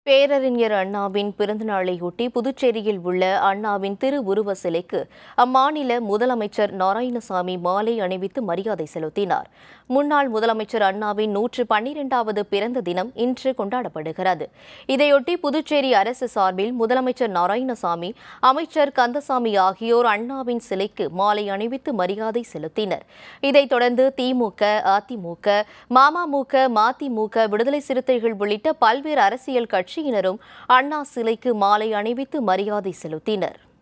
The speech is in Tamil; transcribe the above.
பேரறிஞர் அண்ணாவின் பிறந்தநாளையொட்டி புதுச்சேரியில் உள்ள அண்ணாவின் திருவுருவ சிலைக்கு அம்மாநில முதலமைச்சர் நாராயணசாமி மாலை அணிவித்து மரியாதை செலுத்தினார் முன்னாள் முதலமைச்சர் அண்ணாவின் நூற்று பன்னிரெண்டாவது பிறந்த தினம் இன்று கொண்டாடப்படுகிறது இதையொட்டி புதுச்சேரி அரசு சார்பில் முதலமைச்சர் நாராயணசாமி அமைச்சர் கந்தசாமி ஆகியோர் அண்ணாவின் சிலைக்கு மாலை அணிவித்து மரியாதை செலுத்தினர் இதைத் தொடர்ந்து திமுக அதிமுக மமமுக மதிமுக விடுதலை சிறுத்தைகள் உள்ளிட்ட பல்வேறு அரசியல் கட்சியினரும் அண்ணா சிலைக்கு மாலை அணிவித்து மரியாதை செலுத்தினர்